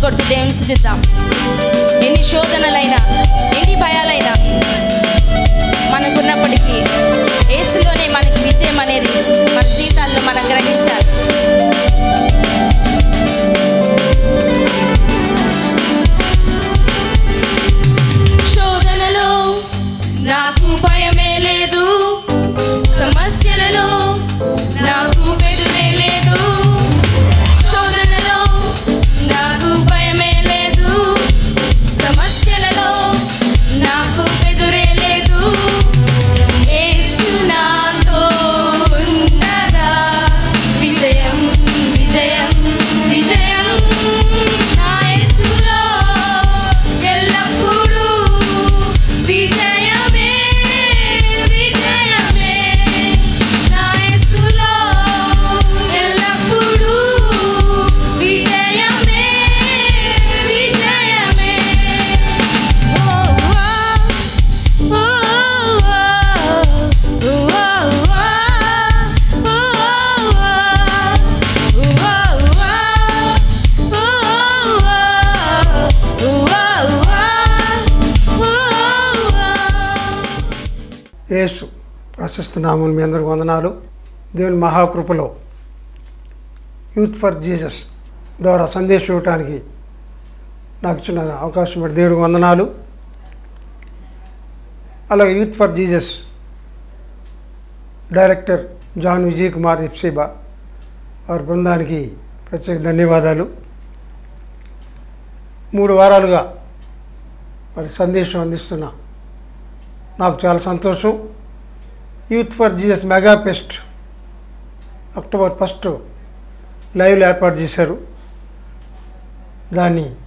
కొడుతూ దేవుని స్థితిద్దాం ఎన్ని శోధనలైనా ఎన్ని భయాలైనా మనకున్నప్పటికీ ఏసులోనే మనకి విజయం అనేది మన జీవితాల్లో మనం గ్రహించాలి శోధనలో నాకు భయమే లేదు సమస్యలలో నాకు బెదురే లేదు శోధనలో నాకు భయమే లేదు సమస్యలలో నాకు బెదురే లేదు యేసు నాతో ఉండగా విజయం విజయం విజయం నా యేసులో ఎల్లప్పుడూ విజయమే విజయమే నా యేసులో ఎల్లప్పుడూ విజయమే విజయమే ఓ ఓ యేసు ప్రశస్త నామం మీ అందరికి వందనాలు దేవుని మహాకృపలో యూత్ ఫర్ జీసస్ ద్వారా సందేశం ఇవ్వటానికి నాకు ఇచ్చిన అవకాశం పెట్టి దేవుడికి వందనాలు అలాగే youth for Jesus director John Vijay Kumar Hephzibah వారి బృందానికి ప్రత్యేక ధన్యవాదాలు మూడు వారాలుగా మరి సందేశం అందిస్తున్నా నాకు చాలా సంతోషం youth for Jesus mega fest October first లైవ్లో ఏర్పాటు చేశారు దాన్ని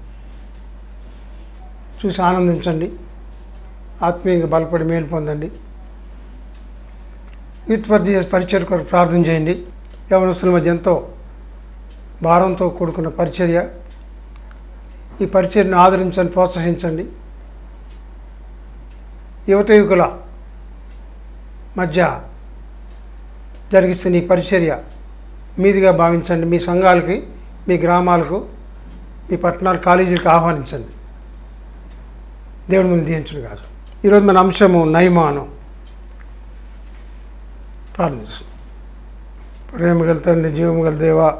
చూసి ఆనందించండి ఆత్మీయంగా బలపడి మేలు పొందండి యూత్ ఫర్ జీసస్ పరిచర్య కొరకు ప్రార్థన చేయండి యవనస్తుల మధ్య ఎంతో భారంతో కూడుకున్న పరిచర్య ఈ పరిచర్యను ఆదరించండి ప్రోత్సహించండి యువత యువకుల మధ్య జరిగిస్తున్న ఈ పరిచర్య మీదిగా భావించండి మీ సంఘాలకి మీ గ్రామాలకు మీ పట్టణాలు కాలేజీలకు ఆహ్వానించండి దేవుడి ముందు దీవించడు కాదు ఈరోజు మన అంశము నయమానం ప్రారంభిస్తాం ప్రేమ గల తండ్రి జీవము గల దేవా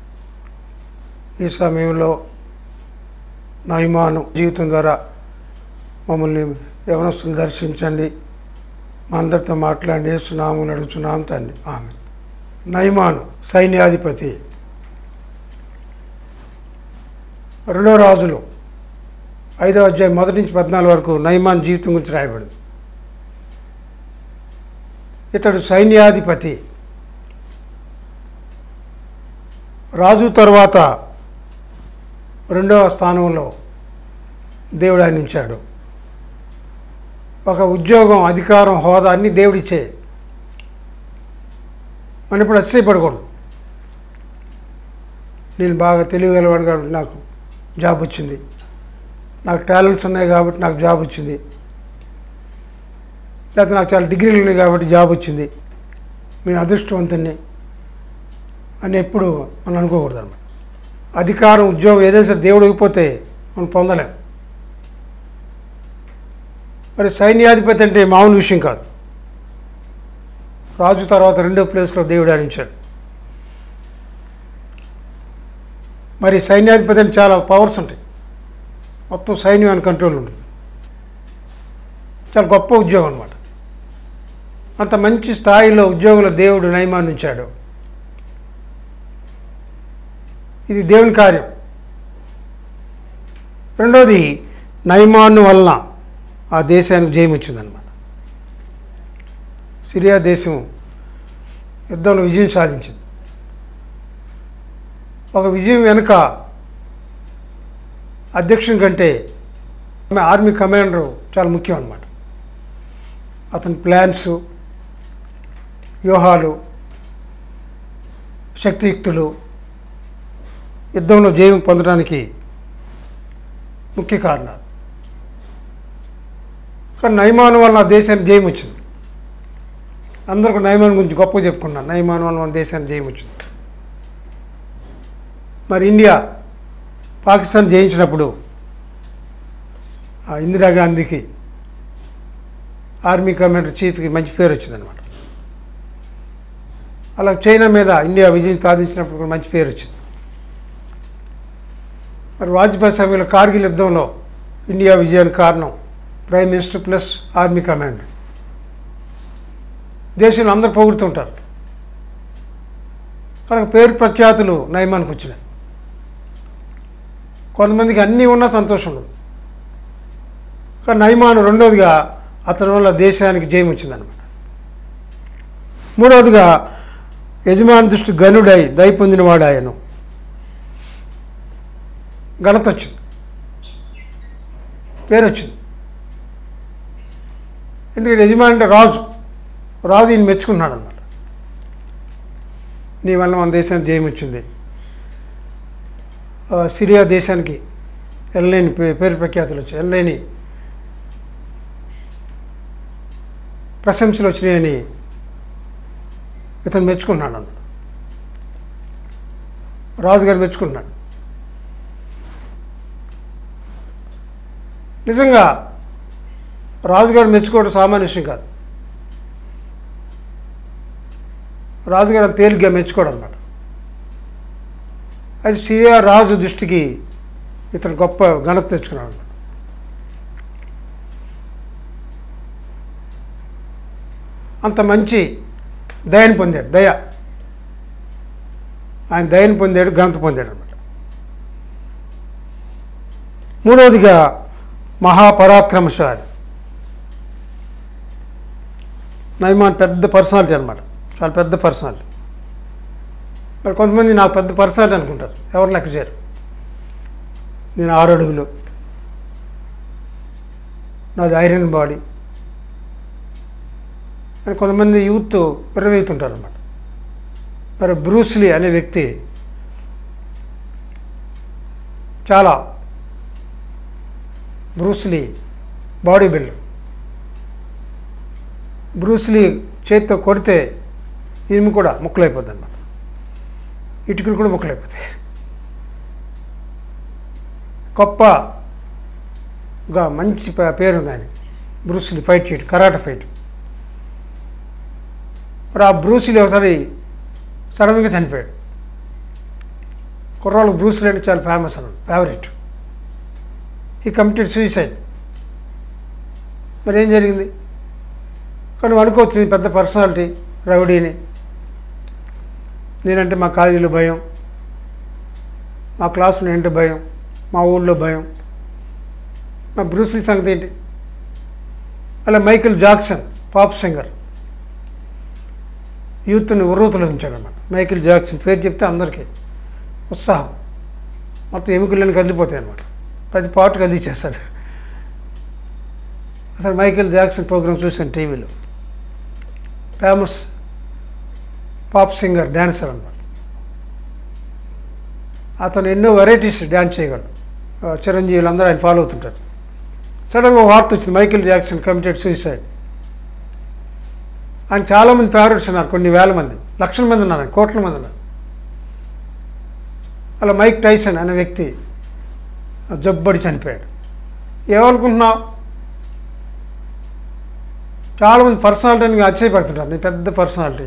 ఈ సమయంలో నయమానం జీవితం ద్వారా మమ్మల్ని యవనస్తులు దర్శించండి మా అందరితో మాట్లాడి వేస్తున్నాము నడుచున్నాం తండ్రి ఆమె నయమాను సైన్యాధిపతి రెండో రాజులు ఐదో అధ్యాయం మొదటి నుంచి పద్నాలుగు వరకు నయమాన్ జీవితం గురించి రాయబడింది ఇతడు సైన్యాధిపతి రాజు తర్వాత రెండవ స్థానంలో దేవుడు ఆయన ఉంచాడు ఒక ఉద్యోగం అధికారం హోదా అన్ని దేవుడిచ్చే మనం ఇప్పుడు అతిశయపడకూడదు నేను బాగా తెలియగలవాడు కాబట్టి నాకు జాబ్ వచ్చింది నాకు టాలెంట్స్ ఉన్నాయి కాబట్టి నాకు జాబ్ వచ్చింది లేకపోతే నాకు చాలా డిగ్రీలు ఉన్నాయి కాబట్టి జాబ్ వచ్చింది నేను అదృష్టవంతుణ్ణి అని ఎప్పుడు మనం అనుకోకూడదు అనమాట అధికారం ఉద్యోగం ఏదైనా సరే దేవుడు అయిపోతే మనం పొందలేం మరి సైన్యాధిపతి అంటే మామూలు విషయం కాదు రాజు తర్వాత రెండో ప్లేస్లో దేవుడు ఆడించాడు మరి సైన్యాధిపతి అంటే చాలా పవర్స్ ఉంటాయి మొత్తం సైన్యం అని కంట్రోల్ ఉంటుంది చాలా గొప్ప ఉద్యోగం అనమాట అంత మంచి స్థాయిలో ఉద్యోగుల దేవుడు నయమాన్ని ఉంచాడు ఇది దేవుని కార్యం రెండోది నయమాను వలన ఆ దేశానికి జయం వచ్చిందనమాట సిరియా దేశం యుద్ధంలో విజయం సాధించింది ఒక విజయం వెనుక అధ్యక్షుని కంటే ఆమె ఆర్మీ కమాండర్ చాలా ముఖ్యం అన్నమాట అతని ప్లాన్స్ వ్యూహాలు శక్తియుక్తులు యుద్ధంలో జయం పొందడానికి ముఖ్య కారణాలు కానీ నయమానం వల్ల నా దేశానికి జయం వచ్చింది అందరికీ నయమానం గురించి గొప్పగా చెప్పుకున్నాను నయమానం వల్ల మన దేశానికి జయం వచ్చింది మరి ఇండియా పాకిస్తాన్ జయించినప్పుడు ఆ ఇందిరాగాంధీకి ఆర్మీ కమాండర్ చీఫ్కి మంచి పేరు వచ్చిందనమాట అలా చైనా మీద ఇండియా విజయం సాధించినప్పుడు కూడా మంచి పేరు వచ్చింది మరి వాజ్పేయి సమయంలో కార్గిల్ యుద్ధంలో ఇండియా విజయానికి కారణం prime minister plus army commander దేశంలో అందరు పొగుడుతుంటారు కనుక పేరు ప్రఖ్యాతులు నయమానికి వచ్చినాయి కొంతమందికి అన్నీ ఉన్నా సంతోషం ఉండదు కానీ నయమాను రెండవదిగా అతని వల్ల దేశానికి జయం వచ్చిందనమాట మూడవదిగా యజమాని దృష్టి గనుడై దయ పొందినవాడు ఆయను ఘనత వచ్చింది పేరు వచ్చింది ఎందుకంటే యజమాని అంటే రాజు రాజు ఈయన మెచ్చుకున్నాడు అన్నమాట నీ వల్ల మన దేశానికి జయం వచ్చింది ఆ, సిరియా దేశానికి ఎనలేని పే- పేరు ప్రఖ్యాతులు వచ్చాయి ఎనలేని ప్రశంసలు వచ్చినాయని ఇతను మెచ్చుకున్నాడు అన్నాడు రాజుగారు మెచ్చుకున్నాడు నిజంగా రాజుగారు మెచ్చుకోవడం సామాన్య విషయం కాదు రాజుగారు అంత తేలిగ్గా మెచ్చుకోవడం అన్నమాట అది సిరియా రాజు దృష్టికి ఇతను గొప్ప ఘనత తెచ్చుకున్నాడు అన్నమాట అంత మంచి దయని పొందాడు దయ ఆయన దయని పొందాడు ఘనత పొందాడు అనమాట మూడవదిగా మహాపరాక్రమశాలి నైమాన్ పెద్ద పర్సనాలిటీ అనమాట చాలా పెద్ద పర్సనాలిటీ మరి కొంతమంది నాకు పెద్ద పర్సనాలిటీ అనుకుంటారు ఎవరు లెక్క చేయరు నేను ఆరు అడుగులు నాది ఐరన్ బాడీ అని కొంతమంది యూత్ విరవేగుతుంటారు అనమాట మరి బ్రూస్లీ అనే వ్యక్తి చాలా బ్రూస్లీ బాడీ బిల్డర్ బ్రూస్లీ చేతితో కొడితే ఈమె కూడా ముక్కలైపోద్ది అనమాట ఇటుకలు కూడా ముక్కలైపోతాయి గొప్పగా మంచి ప- పేరు ఉంది ఆయన బ్రూస్లీ ఫైట్ చేయడం కరాట ఫైట్ మరి ఆ బ్రూస్లీ ఒకసారి సడన్గా చనిపోయాడు కుర్రాళ్ళు బ్రూస్లీ అంటే చాలా ఫేమస్ అన్నాడు ఫేవరెట్ ఈ కమిటెడ్ సూసైడ్ మరి ఏం జరిగింది కానీ నువ్వు అనుకోవచ్చు నీ పెద్ద పర్సనాలిటీ రౌడీని నేనంటే మా కాలేజీలో భయం మా క్లాసులో ఏంటి భయం మా ఊళ్ళో భయం మా బ్రూస్లీ సంగతి ఏంటి అలా మైకిల్ జాక్సన్ పాప్ సింగర్ యూత్ని ఉర్రూతలో ఉంచాడన్నమాట మైకిల్ జాక్సన్ పేరు చెప్తే అందరికీ ఉత్సాహం మొత్తం ఎముకలన్నీ కదిలిపోతాయి అన్నమాట ప్రతి పాటు కదిలిచ్చేస్తాడు అసలు మైకేల్ జాక్సన్ ప్రోగ్రామ్ చూశాను టీవీలో ఫేమస్ పాప్ సింగర్ డ్యాన్సర్ అన్నమాట అతను ఎన్నో వెరైటీస్ డ్యాన్స్ చేయగలడు ఆ, చిరంజీవులు అందరూ ఆయన ఫాలో అవుతుంటారు సడన్గా వార్త వచ్చింది మైకేల్ జాక్సన్ కమిటెడ్ సూసైడ్ ఆయన చాలామంది ఫేవరెట్స్ ఉన్నారు కొన్ని వేల మంది లక్షల మంది ఉన్నారు ఆయన, కోట్ల మంది ఉన్నారు అలా మైక్ టైసన్ అనే వ్యక్తి జబ్బడి చనిపోయాడు ఏమనుకుంటున్నావు చాలామంది పర్సనాలిటీని ఆశ్చర్యపడుతుంటారు నేను పెద్ద పర్సనాలిటీ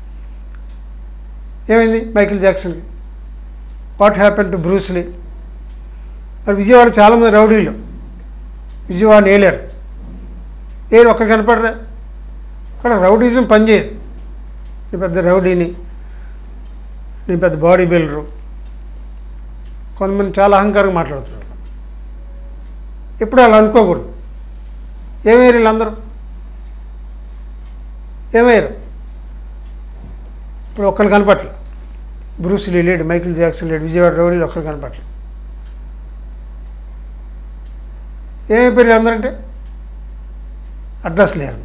ఏమైంది మైకిల్ జాక్సన్కి వాట్ హ్యాపెన్ టు బ్రూస్లీ మరి విజయవాడ చాలామంది రౌడీలు విజయవాడ ఏలేరు ఏరు ఒక్కరు కనపడరా అక్కడ రౌడీజం పనిచేయదు నేను పెద్ద రౌడీని నేను పెద్ద బాడీ బిల్డరు కొంతమంది చాలా అహంకారంగా మాట్లాడుతున్నారు ఎప్పుడు అలా అనుకోకూడదు ఏమయ్యారు వీళ్ళందరూ ఏమయ్యారు ఇప్పుడు ఒక్కరు కనపట్ల బ్రూస్లీ లేడు మైకిల్ జాక్సన్ లేడు విజయవాడ రౌడీలు ఒక్కరు కనపట్ల ఏమైపోయారు అందరంటే అడ్రస్ లేరన్నమాట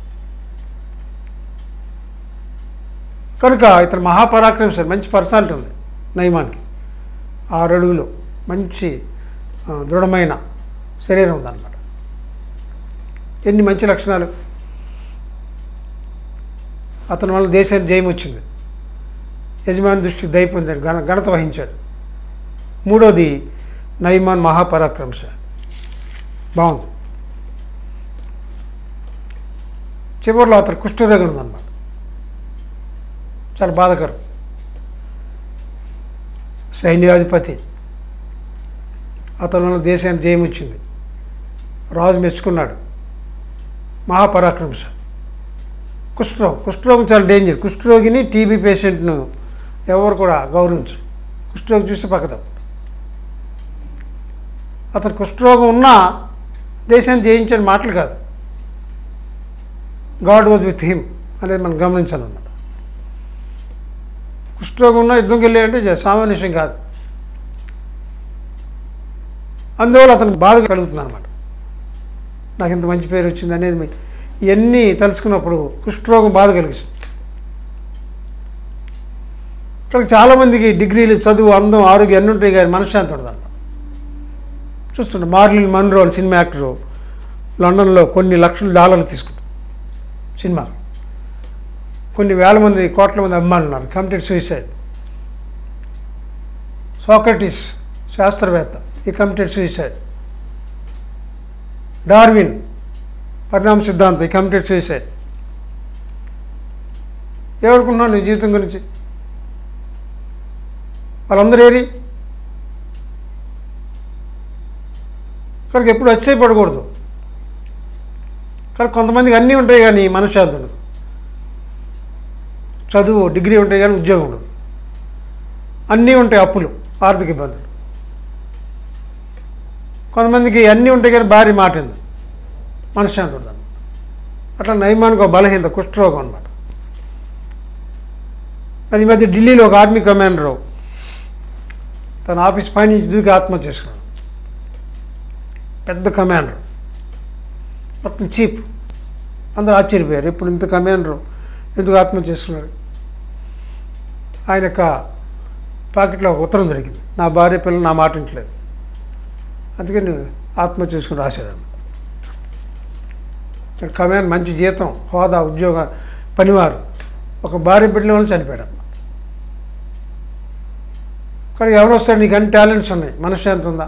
కనుక ఇతను మహాపరాక్రమశాలి మంచి పర్సనాలిటీ ఉంది నయమానికి ఆరు అడుగులు మంచి ఆ, దృఢమైన శరీరం ఉందన్నమాట ఎన్ని మంచి లక్షణాలు అతని వల్ల దేశానికి జయం వచ్చింది యజమాని దృష్టికి దయ పొందాడు ఘన ఘనత వహించాడు మూడోది నైమాన్ మహాపరాక్రమశాలి బాగుంది చివరిలో అతను కుష్ఠరోగం ఉందన్నమాట చాలా బాధకరం సైన్యాధిపతి అతను దేశానికి జయం వచ్చింది రాజు మెచ్చుకున్నాడు మహాపరాక్రమశాలి కుష్ఠరోగం కుష్ఠరోగం చాలా డేంజర్ కుష్ఠరోగిని టీబీ పేషెంట్ను ఎవరు కూడా గౌరవించరు కుష్ఠరోగి చూసి పక్కదాం అతను కుష్ఠరోగం ఉన్నా దేశాన్ని జయించిన మాటలు కాదు గాడ్ వాజ్ విత్ హిమ్ అనేది మనం గమనించాలన్నమాట కుష్ఠరోగం ఉన్నా యుద్ధంకి వెళ్ళి అంటే జ- సామాన్య విషయం కాదు అందువల్ల అతను బాధ కలుగుతుంది అనమాట నాకు ఇంత మంచి పేరు వచ్చింది అనేది మీ- ఇవన్నీ తలుచుకున్నప్పుడు కుష్ఠరోగం బాధ కలిగిస్తుంది ఇక్కడ చాలామందికి డిగ్రీలు చదువు అందం ఆరోగ్యం అన్నీ ఉంటాయి కానీ మనశ్శాంతి ఉండదు అన్నమాట చూస్తుంటే మార్లిన్ మన్రోల్ సినిమా యాక్టరు లండన్లో కొన్ని లక్షల డాలర్లు తీసుకుంటారు సినిమా కొన్ని వేల మంది కోట్ల మంది అభిమానులు ఉన్నారు కమిటెడ్ సూసైడ్ సోక్రటీస్ శాస్త్రవేత్త ఈ కమిటెడ్ సూసైడ్ డార్విన్ పరిణామ సిద్ధాంతం ఈ కమిటెడ్ సూసైడ్ ఏమనుకున్నావు నీ జీవితం గురించి వాళ్ళందరూ ఏరి ఇక్కడికి ఎప్పుడు అతిశయపడకూడదు ఇక్కడ కొంతమందికి అన్నీ ఉంటాయి కానీ మనశ్శాంతి ఉండదు చదువు డిగ్రీ ఉంటాయి కానీ ఉద్యోగం ఉండదు అన్నీ ఉంటాయి అప్పులు ఆర్థిక ఇబ్బందులు కొంతమందికి అన్నీ ఉంటాయి కానీ భారీ మాట ఉంది మనశ్శాంతి ఉండదు అట్లా నయమానికి ఒక బలహీనత కుష్ఠరోగం అనమాట అది ఈ మధ్య ఢిల్లీలో ఒక ఆర్మీ కమాండరు తన ఆఫీస్ పైనుంచి దూకి ఆత్మహత్య చేసుకున్నాడు పెద్ద కమాండర్ మొత్తం చీప్ అందరూ ఆశ్చర్యపోయారు ఇప్పుడు ఇంత కమాండర్ ఎందుకు ఆత్మహత్య చేసుకున్నారు ఆయన యొక్క పాకెట్లో ఒక ఉత్తరం దొరికింది నా భార్య పిల్లలు నా మాట వింటలేదు అందుకని ఆత్మహత్య చేసుకుని రాశాడు కమాండ్ మంచి జీతం హోదా ఉద్యోగ పనివారు ఒక భార్య బిడ్డల వల్ల చనిపోయాడు అన్నమాట కానీ ఎవరు వస్తారు నీకు అన్ని టాలెంట్స్ ఉన్నాయి మనశ్శాంతి ఉందా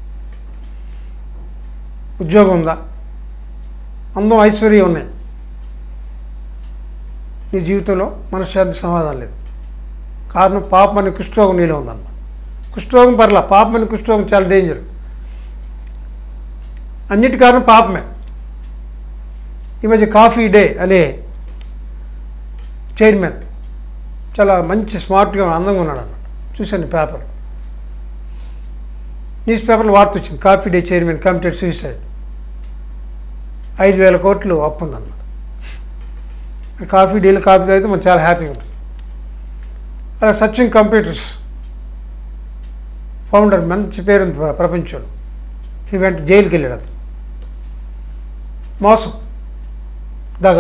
ఉద్యోగం ఉందా అందం ఐశ్వర్యం ఉన్నాయి నీ జీవితంలో మనశ్శాంతి సమాధానం లేదు కారణం పాపం అనే కుష్ఠరోగం నీలో ఉందన్నమాట కుష్ఠరోగం పర్లా పాపం అనే కుష్ఠరోగం చాలా డేంజర్ అన్నిటి కారణం పాపమే ఈ మధ్య కాఫీ డే అనే చైర్మన్ చాలా మంచి స్మార్ట్గా అందంగా ఉన్నాడు అన్నమాట చూశాను పేపర్ న్యూస్ పేపర్లో వార్త వచ్చింది coffee day chairman committed suicide ఐదు వేల కోట్లు అప్పు ఉందన్నమాట కాఫీ డేలో కాఫీ తాగితే మనం చాలా హ్యాపీగా ఉంటుంది అలా సచిన్ కంప్యూటర్స్ ఫౌండర్ మంచి పేరు ఉంది ప్ర- ప్రపంచంలో ఈ వెంట జైలుకి వెళ్ళాడు అతను మోసం దగ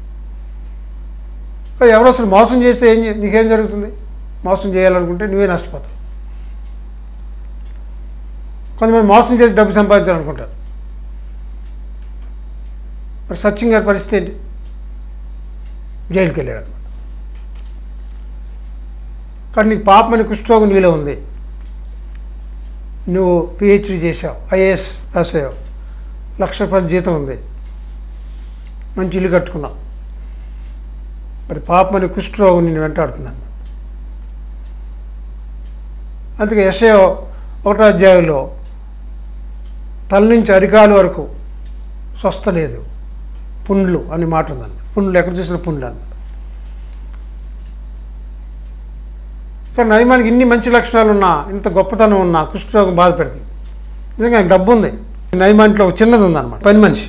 కానీ ఎవరు అసలు మోసం చేస్తే ఏం చే- నీకేం జరుగుతుంది మోసం చేయాలనుకుంటే నువ్వే నష్టపోతావు కొంతమంది మోసం చేసి డబ్బు సంపాదించాలనుకుంటారు మరి సచిన్ గారి పరిస్థితి ఏంటి జైలుకి వెళ్ళాడు అనమాట కానీ నీకు పాపమని కుష్ఠరోగం నీలో ఉంది నువ్వు పిహెచ్డి చేసావు ఐఏఎస్ పాస్ అయ్యావు లక్ష రూపాయల జీతం ఉంది మంచి ఇల్లు కట్టుకున్నావు మరి పాపమని కుష్ఠరోగం నేను వెంటాడుతున్నాను అందుకే ఎస్ఏ ఒకటో అధ్యాయంలో తల నుంచి అరికాలు వరకు స్వస్థ లేదు పుండ్లు అని మాట ఉందన్నమాట పుండ్లు ఎక్కడ చూసిన పుండ్లు అన్నమాట కానీ నయమానికి ఇన్ని మంచి లక్షణాలు ఉన్నా ఇంత గొప్పతనం ఉన్నా కుష్ఠరోగం బాధ పెడుతుంది నిజంగా ఆయనకు డబ్బు ఉంది నయమాంట్లో ఒక చిన్నది ఉందన్నమాట పని మనిషి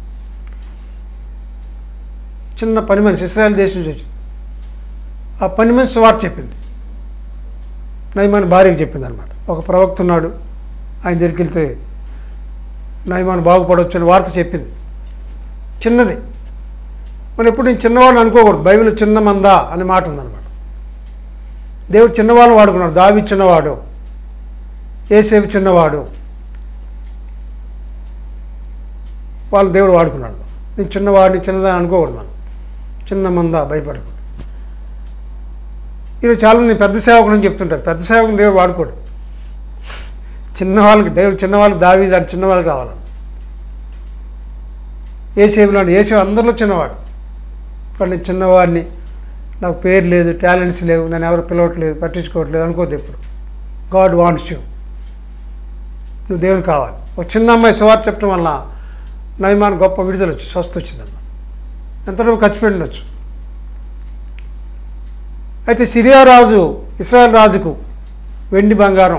చిన్న పని మనిషి ఇస్రాయల్ దేశం నుంచి వచ్చింది ఆ పని మనిషి వార్త చెప్పింది నయమాన్ భార్యకి చెప్పింది అనమాట ఒక ప్రవక్త ఉన్నాడు ఆయన దగ్గరికి వెళ్తే నయమాన్ బాగుపడవచ్చు అని వార్త చెప్పింది చిన్నది మనం ఎప్పుడు నేను చిన్నవాడిని అనుకోకూడదు బైబిల్ చిన్న మందా అనే మాట ఉందన్నమాట దేవుడు చిన్నవాళ్ళని వాడుకున్నాడు దావి చిన్నవాడు ఏసేపు చిన్నవాడు వాళ్ళు దేవుడు వాడుకున్నాడు నేను చిన్నవాడిని చిన్నదాన్ని అనుకోకూడదు మనం చిన్న మంద భయపడకూడదు ఈరోజు చాలా నేను పెద్ద సేవకుడు అని చెప్తుంటారు పెద్ద సేవకుని దేవుడు వాడుకోడు చిన్నవాళ్ళకి దేవుడు చిన్నవాళ్ళకి దావి దాని చిన్నవాళ్ళు కావాలి ఏసేపులో ఏసే అందరిలో చిన్నవాడు కానీ నేను చిన్నవాడిని నాకు పేరు లేదు టాలెంట్స్ లేవు నేను ఎవరు పిలవట్లేదు పట్టించుకోవట్లేదు అనుకోద్దు ఇప్పుడు గాడ్ వాంట్స్ యూ నువ్వు దేవుని కావాలి ఒక చిన్న అమ్మాయి సువార్త చెప్పడం వల్ల నయమాన్ గొప్ప విడుదల వచ్చి స్వస్థ వచ్చిందన్న ఎంతలో ఖర్చు పెట్టినచ్చు అయితే సిరియా రాజు ఇస్రాయల్ రాజుకు వెండి బంగారం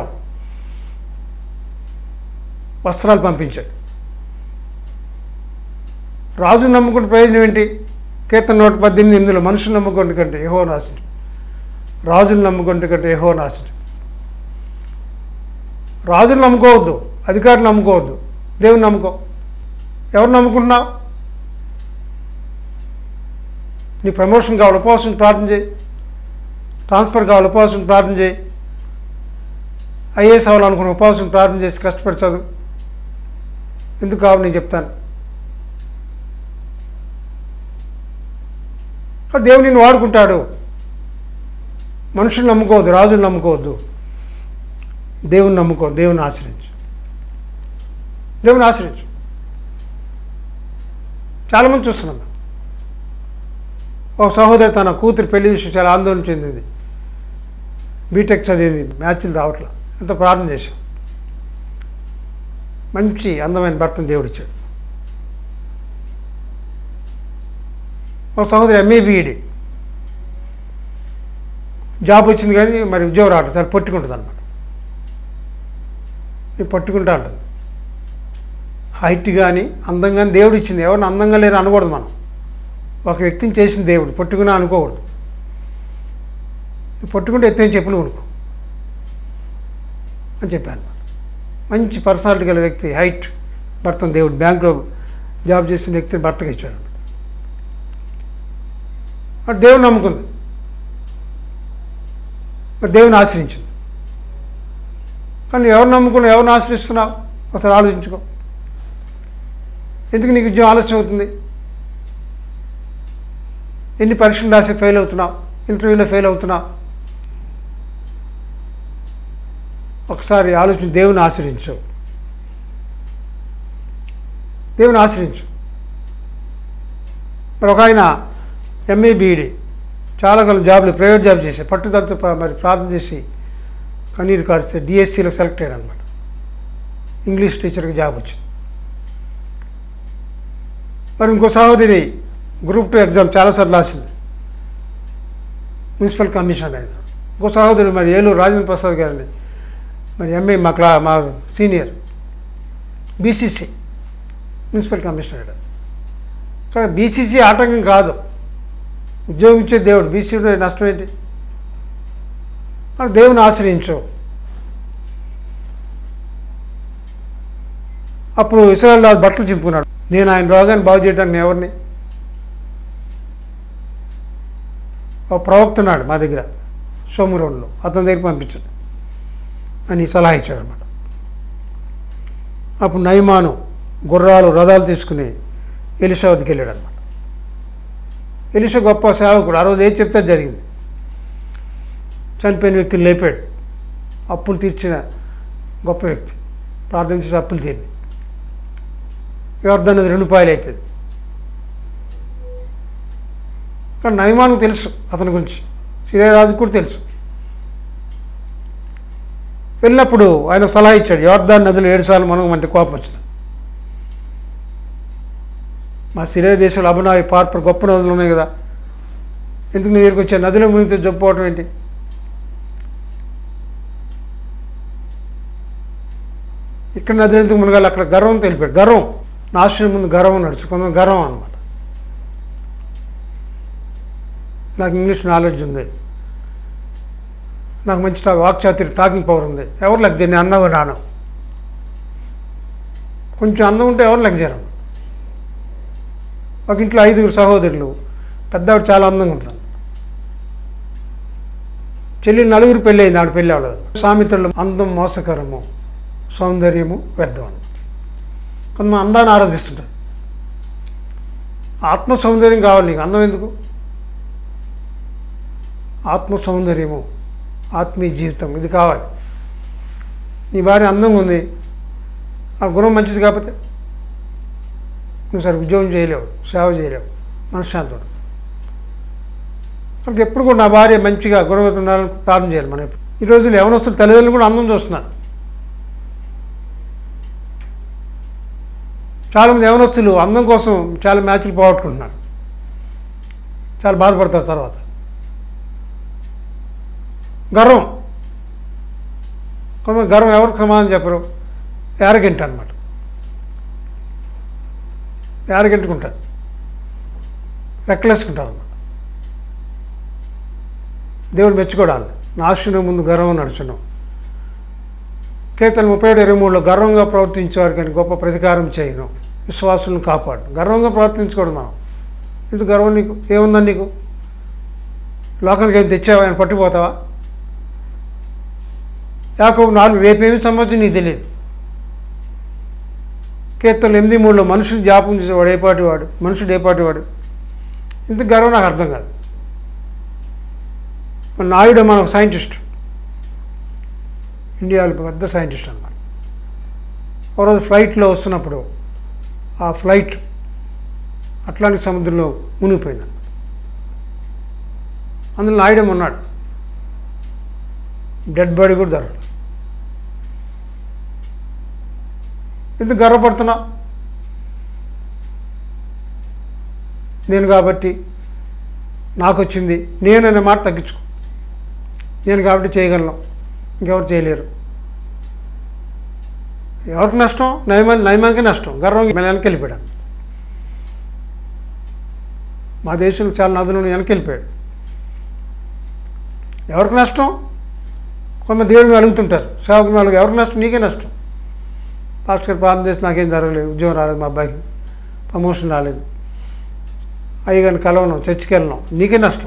వస్త్రాలు పంపించాడు రాజును నమ్ముకుంటే ప్రయోజనం ఏంటి కీర్తన నూట పద్దెనిమిది ఎనిమిదిలో మనుషులు నమ్ముకుంటే కంటే ఏహో నాశనం రాజును నమ్ముకుంటే కంటే ఏహో నాశనం రాజును నమ్ముకోవద్దు అధికారులు నమ్ముకోవద్దు దేవుని నమ్ముకో ఎవరు నమ్ముకుంటున్నావు నీ ప్రమోషన్ కావాలి ఉపవాసం ప్రార్థన చేయి ట్రాన్స్ఫర్ కావాలి ఉపవాసం ప్రార్థన చేయి ఐఏఎస్ అవ్వాలనుకున్న ఉపవాసం ప్రార్థన చేసి కష్టపడి చదువు ఎందుకు కావాలి నేను చెప్తాను కాబట్టి దేవుడు నిన్ను వాడుకుంటాడు మనుషులు నమ్ముకోవద్దు రాజులు నమ్ముకోవద్దు దేవుని నమ్ముకో దేవుని ఆశ్రయించు దేవుని ఆశ్రయించు చాలామంది చూస్తున్నాం మేము. ఒక సహోదరి తన కూతురు పెళ్లి విషయం చాలా ఆందోళన చెందింది బీటెక్ చదివింది మ్యాచ్లు రావట్లా ఎంత ప్రార్థన చేశాం మంచి అందమైన భర్తను దేవుడిచ్చాడు ఒక సహోదరి ఎంఏ బీఈడి జాబ్ వచ్చింది కానీ మరి ఉద్యోగం రావట్లేదు చాలా పట్టుకుంటుంది అనమాట నీ పట్టుకుంటా ఉంటుంది హైట్ కానీ అందం కానీ దేవుడు ఇచ్చింది ఎవరిని అందంగా లేరు అనకూడదు మనం ఒక వ్యక్తిని చేసిన దేవుడు పట్టుకున్నా అనుకోకూడదు నువ్వు పట్టుకుంటే ఎత్తైన చెప్పులు కొనుక్కో అని చెప్పాను మంచి పర్సనాలిటీ గల వ్యక్తి హైట్ భర్తను దేవుడు బ్యాంకులో జాబ్ చేసిన వ్యక్తిని భర్తగా ఇచ్చాడు మరి దేవుని నమ్ముకుంది మరి దేవుని ఆశ్రయించింది కానీ ఎవరు నమ్ముకున్నావు ఎవరిని ఆశ్రయిస్తున్నావు ఒకసారి ఆలోచించుకో ఎందుకు నీకు ఉద్యోగం ఆలస్యం అవుతుంది ఎన్ని పరీక్షలు రాసి ఫెయిల్ అవుతున్నావు ఇంటర్వ్యూలో ఫెయిల్ అవుతున్నావు ఒకసారి ఆలోచించి దేవుని ఆశ్రయించు దేవుని ఆశ్రయించు మరి ఒక ఆయన ఎంఏ బీఈడి చాలా కాలం జాబ్లు ప్రైవేట్ జాబ్ చేసే పట్టుదలతో ప్ర- మరి ప్రార్థన చేసి కన్నీరు కారిస్తే డిఎస్సిలో సెలెక్ట్ అయ్యాడు అనమాట ఇంగ్లీష్ టీచర్కి జాబ్ వచ్చింది మరి ఇంకో సహోదరి గ్రూప్ టూ ఎగ్జామ్ చాలాసార్లు రాసింది మున్సిపల్ కమిషనర్ అయింది ఇంకో సహోదరుడు మరి ఏలూరు రాజేంద్ర ప్రసాద్ గారిని మరి ఎంఏ మా క్లా మా సీనియర్ బీసీసీ మున్సిపల్ కమిషనర్ అయ్యాడు కానీ బీసీసీ ఆటంకం కాదు ఉద్యోగం ఇచ్చే దేవుడు బీసీలో నష్టం ఏంటి మరి దేవుని ఆశ్రయించు అప్పుడు ఇస్రాయల్ రాజు బట్టలు చింపుకున్నాడు నేను ఆయన రోగాన్ని బాగు చేయడానికి నేను ఎవరిని ఒక ప్రవక్త ఉన్నాడు మా దగ్గర సోమరంలో అతని దగ్గర పంపించాడు అని సలహా ఇచ్చాడు అనమాట అప్పుడు నయమాను గుర్రాలు రథాలు తీసుకుని ఎలిషా వద్దకు వెళ్ళాడు అనమాట ఎలిషా గొప్ప సేవకుడు ఆ రోజు ఏది చెప్తే అది జరిగింది చనిపోయిన వ్యక్తిని లేపాడు అప్పులు తీర్చిన గొప్ప వ్యక్తి ప్రార్థన చేసి అప్పులు తీరి వ్యర్థం అనేది రెండు పాయలు అయిపోయింది కానీ నయమానికి తెలుసు అతని గురించి సిరియరాజుకు కూడా తెలుసు వెళ్ళినప్పుడు ఆయన సలహా ఇచ్చాడు యోర్దాన్ నదులు ఏడుసార్లు మనం అంటే కోపం వచ్చింది మా సిరియా దేశంలో అభినవి పార్పర్ గొప్ప నదులు ఉన్నాయి కదా ఎందుకు నీ దగ్గరికి వచ్చా నదిలో మునిగితే జబ్బుకోవటం ఏంటి ఇక్కడ నదులు ఎందుకు మునగాలి అక్కడ గర్వం తెలిపాడు గర్వం నాశనం ముందు గర్వం నడుచు కొంత గర్వం అనమాట నాకు ఇంగ్లీష్ నాలెడ్జ్ ఉంది నాకు మంచి టా- వాక్చాతుర్య టాకింగ్ పవర్ ఉంది ఎవరు లెక్క చేయను అందంగా రాను కొంచెం అందం ఉంటే ఎవరు లెక్క చేయరు ఒక ఇంట్లో ఐదుగురు సహోదరులు పెద్దవాడు చాలా అందంగా ఉంటుంది చెల్లి నలుగురు పెళ్ళి అయింది ఆవిడ పెళ్ళి అవలేదు సామెతలు అందం మోసకరము సౌందర్యము వ్యర్థం అని కొంతమంది అందాన్ని ఆరాధిస్తుంటారు ఆత్మ సౌందర్యం కావాలి నీకు అందం ఎందుకు ఆత్మ సౌందర్యము ఆత్మీయ జీవితం ఇది కావాలి నీ భార్య అందంగా ఉంది ఆ గుణం మంచిది కాకపోతే నువ్వు సరే ఉద్యోగం చేయలేవు సేవ చేయలేవు మనశ్శాంతి ఉండదు కాబట్టి ఎప్పుడు కూడా నా భార్య మంచిగా గుణవతి ఉండాలని ప్రార్థన చేయాలి మనం ఎప్పుడు. ఈ రోజుల్లో యవనస్తులు తల్లిదండ్రులు కూడా అందం చూస్తున్నారు చాలామంది యవనస్తులు అందం కోసం చాలా మ్యాచ్లు పోగొట్టుకుంటున్నారు చాలా బాధపడతారు తర్వాత గర్వం కొంతమంది గర్వం ఎవరికి సమాధానం చెప్పరు యారగెంట్ అనమాట యారగెంటుకుంటారు రెక్కలేసుకుంటారు అన్నమాట దేవుడు మెచ్చుకోవడాలి నాశనం ముందు గర్వం నడుచున్నాం కీర్తన ముప్పై ఏడు ఇరవై మూడులో గర్వంగా ప్రవర్తించేవారు కానీ గొప్ప ప్రతీకారం చేయను విశ్వాసులను కాపాడు గర్వంగా ప్రవర్తించకూడదు మనం ఎందుకు గర్వం నీకు ఏముందని నీకు లోకానికి ఏం తెచ్చావా ఆయన పట్టుకుపోతావా యాకోబు నాలుగు రేపేమి సంబంధించి నీకు తెలియదు కీర్తనలు ఎనిమిది మూడులో మనుషుని జ్ఞాపకం చేసేవాడు ఏపాటి వాడు మనుషుడు ఏపాటి వాడు ఇంత గర్వం నాకు అర్థం కాదు మన నాయుడు మన ఒక సైంటిస్ట్ ఇండియాలో పెద్ద సైంటిస్ట్ అన్నమాట ఒకరోజు ఫ్లైట్లో వస్తున్నప్పుడు ఆ ఫ్లైట్ అట్లాంటిక్ సముద్రంలో మునిగిపోయింది అందులో నాయుడు ఉన్నాడు డెడ్ బాడీ కూడా దొరకదు ఎందుకు గర్వపడుతున్నా నేను కాబట్టి నాకు వచ్చింది నేను అనే మాట తగ్గించుకో నేను కాబట్టి చేయగలను ఇంకెవరు చేయలేరు ఎవరికి నష్టం నయమాన్ నయమానికి నష్టం గర్వం వెనక్కి వెళ్ళిపోయాడు మా దేశంలో చాలా నదులు వెనక్కి వెళ్ళిపోయాడు ఎవరికి నష్టం కొంత దేవుడిని అలుగుతుంటారు సేవకుని అలుగు ఎవరికి నష్టం నీకే నష్టం పాస్టర్ గారు ప్రార్థన చేసి నాకేం జరగలేదు ఉద్యోగం రాలేదు మా అబ్బాయికి ప్రమోషన్ రాలేదు అయ్యగారిని కలవను చర్చికి వెళ్ళను నీకే నష్టం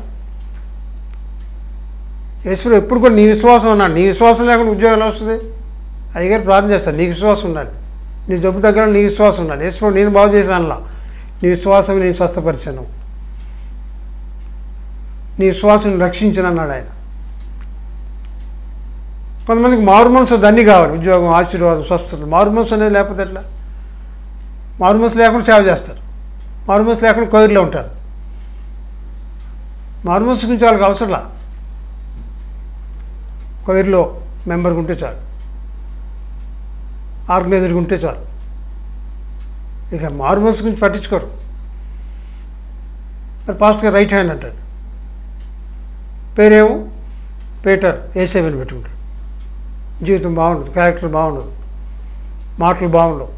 యేసుడు ఎప్పుడు కూడా నీ విశ్వాసం అన్నాడు నీ విశ్వాసం లేకుండా ఉద్యోగం ఎలా వస్తుంది అయ్యగారు ప్రార్థన చేస్తాను నీ విశ్వాసం ఉండాలి నీ జబ్బు దగ్గర నీ విశ్వాసం ఉండాలి యేసు నేను బాగు చేశానులా నీ విశ్వాసం నేను స్వస్థపరిచాను నీ విశ్వాసం రక్షించను అన్నాడు ఆయన కొంతమందికి మారు మనసు దండి కావాలి ఉద్యోగం ఆశీర్వాదం స్వస్థత మారు మనసు అనేది లేకపోతే ఎట్లా మారు మనసు లేకుండా సేవ చేస్తారు మారు మనసు లేకుండా కోరిలో ఉంటారు మారు మనసు గురించి వాళ్ళకి అవసరంలా కోయిర్లో మెంబర్గా ఉంటే చాలు ఆర్గనైజర్గా ఉంటే చాలు ఇక మారు మనసు గురించి పట్టించుకోరు మరి పాస్ట్గా రైట్ హ్యాండ్ అంటాడు పేరేమో పీటర్ ఏసేవని పెట్టుకుంటాడు జీవితం బాగుండదు క్యారెక్టర్ బాగుండదు మాటలు బాగుండవు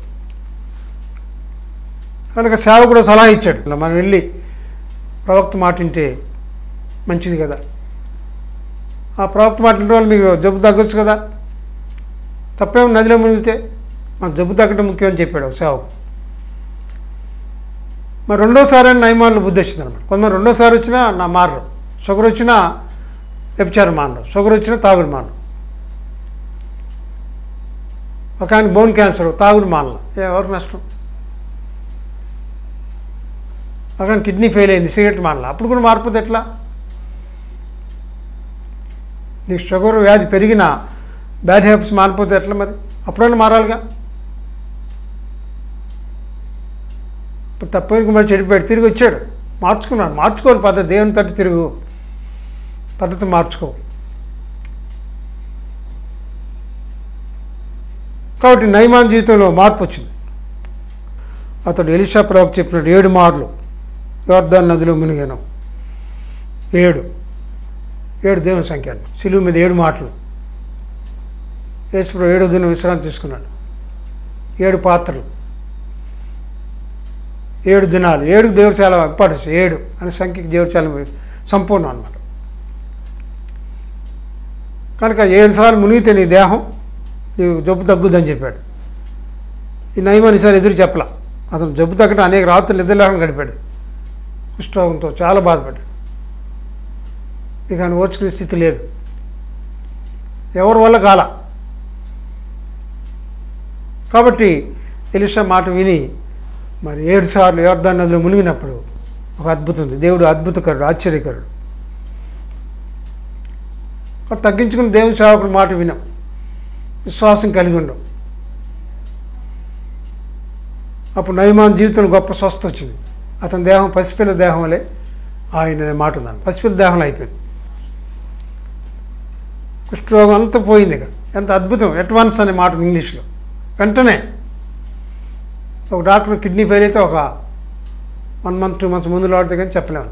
కనుక సేవ కూడా సలహా ఇచ్చాడు మనం వెళ్ళి ప్రవక్త మాట వింటే మంచిది కదా ఆ ప్రవక్త మాట వింటే వాళ్ళు మీకు జబ్బు తగ్గొచ్చు కదా తప్పేమో నదిలో మునిగితే మన జబ్బు తగ్గడం ముఖ్యం అని చెప్పాడు ఒక సేవకు మరి రెండోసారి అని నయమాన్లు బుద్ధి వచ్చింది అనమాట కొంతమంది రెండోసారి వచ్చినా నా మారరు షుగర్ వచ్చినా వ్యభిచారం మానరు షుగర్ వచ్చినా తాగుడు మానరు ఒక ఆయన బోన్ క్యాన్సర్ తాగుడు మానల ఎవరికి నష్టం ఒక ఆయన కిడ్నీ ఫెయిల్ అయింది సిగరెట్ మానల అప్పుడు కూడా మారిపోతే ఎట్లా నీకు షుగర్ వ్యాధి పెరిగినా బ్యాడ్ హ్యాబిట్స్ మారిపోతే ఎట్లా మరి అప్పుడైనా మారాలిగా ఇప్పుడు తప్పని మరి చెడిపోయాడు తిరిగి వచ్చాడు మార్చుకున్నాడు మార్చుకోవాలి పద్ధతి దేవుని తట్టు తిరుగు పద్ధతి మార్చుకో కాబట్టి నైమాన్ జీవితంలో మార్పు వచ్చింది అతడు ఎలిషా ప్రవక్త చెప్పినట్టు ఏడు మార్లు యోర్దాన్ నదిలో మునిగాను ఏడు ఏడు దేవుని సంఖ్య సిలువు మీద ఏడు మాటలు యేసుప్రభు ఏడో దినం విశ్రాంతి తీసుకున్నాడు ఏడు పాత్రలు ఏడు దినాలు ఏడు దేవుడు చాలా ఇంపార్టెన్స్ ఏడు అనే సంఖ్యకి దేవుడు చాలా సంపూర్ణం అన్నమాట కనుక ఏడు సార్లు మునిగితే నీ దేహం నీకు జబ్బు తగ్గుద్దని చెప్పాడు ఈ నయమని ఈసారి ఎదురు చెప్పలా అతను జబ్బు తగ్గడం అనేక రాత్రులు నిద్ర లేకుండా గడిపాడు కుష్ఠరోగంతో చాలా బాధపడ్డాడు ఇక ఆయన ఓర్చుకునే స్థితి లేదు ఎవరి వల్ల కాల కాబట్టి ఎలిషా మాట విని మరి ఏడు సార్లు యోర్దాన్ నదిలో మునిగినప్పుడు ఒక అద్భుతం ఉంది దేవుడు అద్భుతకరుడు ఆశ్చర్యకరుడు కాబట్టి తగ్గించుకుని దేవుని సేవకుడు మాట వినాం విశ్వాసం కలిగి ఉండవు అప్పుడు నయమాన్ జీవితంలో గొప్ప స్వస్థ వచ్చింది అతని దేహం పసిపిల్ల దేహం వలె ఆయన అనే మాట ఉందని పసిపిల్ల దేహంలో అయిపోయింది కుష్ఠరోగం అంతా పోయింది ఇక ఎంత అద్భుతం అడ్వాన్స్ అనే మాట ఉంది ఇంగ్లీష్లో వెంటనే ఒక డాక్టర్ కిడ్నీ ఫెయిల్ అయితే ఒక వన్ మంత్ టూ మంత్స్ ముందు వాడితే కానీ చెప్పలేమంట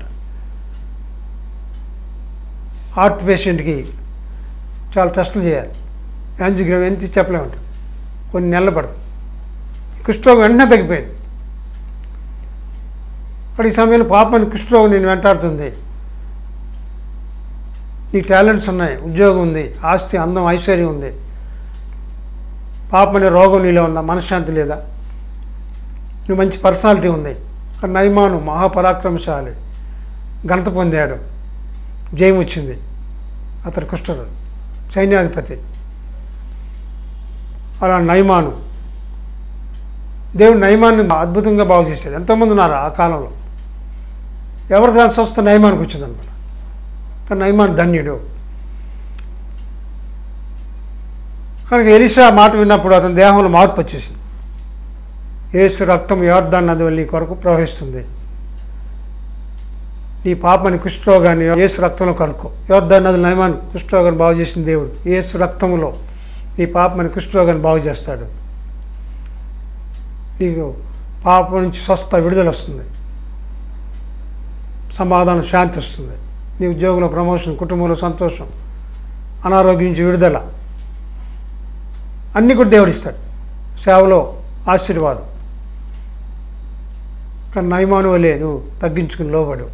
హార్ట్ పేషెంట్కి చాలా టెస్టులు చేయాలి యాంజిగ్రామ్ ఎంత చెప్పలేమంట కొన్ని నెలలు పడుతుంది కుష్ఠరోగం వెంటనే తగ్గిపోయింది అక్కడ ఈ సమయంలో పాపని కుష్ఠరోగం నేను వెంటాడుతుంది నీ టాలెంట్స్ ఉన్నాయి ఉద్యోగం ఉంది ఆస్తి అందం ఐశ్వర్యం ఉంది పాప అనే రోగం నీలో ఉందా మనశ్శాంతి లేదా నువ్వు మంచి పర్సనాలిటీ ఉంది కానీ నయమాను మహాపరాక్రమశాలి ఘనత పొందాడు జయం వచ్చింది అతడు కుష్ఠరు సైన్యాధిపతి అలా నయమాను దేవుడు నయమాన్ని అద్భుతంగా బాగు చేశాడు ఎంతోమంది ఉన్నారు ఆ కాలంలో ఎవరి దాని స్వస్థ నయమానికి వచ్చిందనమాట కానీ నయమాన్ ధన్యుడు కనుక ఎలిసా మాట విన్నప్పుడు అతని దేహంలో మార్పు వచ్చేసింది ఏసు రక్తం యోర్దాన్ నది వల్ల నీ కొరకు ప్రవహిస్తుంది నీ పాపని కుష్ఠరోగాన్ని ఏసు రక్తంలో కడుక్కో యోర్దాన్ నది నయమాన్ కుష్ఠరోగాన్ని బాగు చేసిన దేవుడు ఏసు రక్తంలో నీ పాపని కుష్ఠరోగాన్ని బాగు చేస్తాడు నీకు పాపం నుంచి స్వస్థ విడుదల వస్తుంది సమాధానం శాంతి వస్తుంది నీ ఉద్యోగంలో ప్రమోషన్ కుటుంబంలో సంతోషం అనారోగ్యం నుంచి విడుదల అన్నీ కూడా దేవుడు ఇస్తాడు సేవలో ఆశీర్వాదం కానీ నయమాను వలే నువ్వు తగ్గించుకుని లోబడు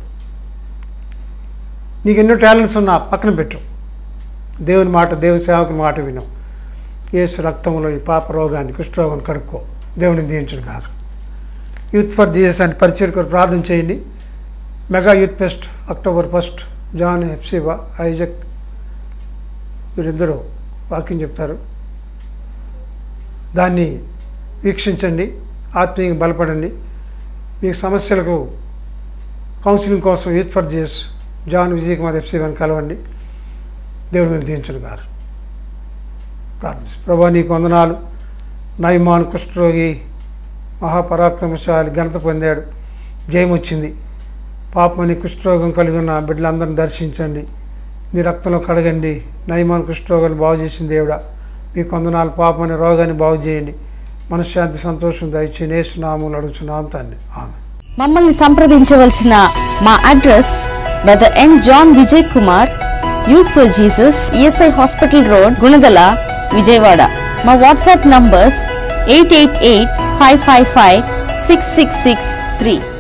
నీకు ఎన్నో టాలెంట్స్ ఉన్నా పక్కన పెట్టు దేవుని మాట దేవుని సేవకుని మాట విను ఏసు రక్తంలో ఈ పాప రోగాన్ని కుష్ఠరోగాన్ని కడుక్కో దేవుని దీవించడు కాక యూత్ ఫర్ జీసస్ అని పరిచయం కొరకు ప్రార్థన చేయండి mega youth fest October first John Hephzibah Isaac వీరిద్దరూ వాక్యం చెప్తారు దాన్ని వీక్షించండి ఆత్మీయంగా బలపడండి మీకు సమస్యలకు కౌన్సిలింగ్ కోసం youth for Jesus John Vijay Kumar ఎఫ్సీని కలవండి దేవుడు మీరు దీవించడు కాదు ప్రార్థించు ప్రభా నీకు వందనాలు నయమాన్ కుష్ఠరోగి మహాపరాక్రమశాలి ఘనత పొందాడు జయం వచ్చింది పాపమని కుష్ఠరోగం కలిగి ఉన్న బిడ్డలందరిని దర్శించండి నీ రక్తంలో కడగండి నయమాన్ కుష్ఠరోగాన్ని బాగు చేసిన దేవుడా మీ కొందనాలు పాపమని రోగాన్ని బాగు చేయండి మనశ్శాంతి సంతోషం దయచేసి నేసునాములు అడుగుతున్నాం తండ్రి ఆమె మమ్మల్ని సంప్రదించవలసిన మా address brother N John Vijay Kumar youth for Jesus ESI hospital road Gunadala Vijayawada మా WhatsApp numbers eight eight eight five five five six six six three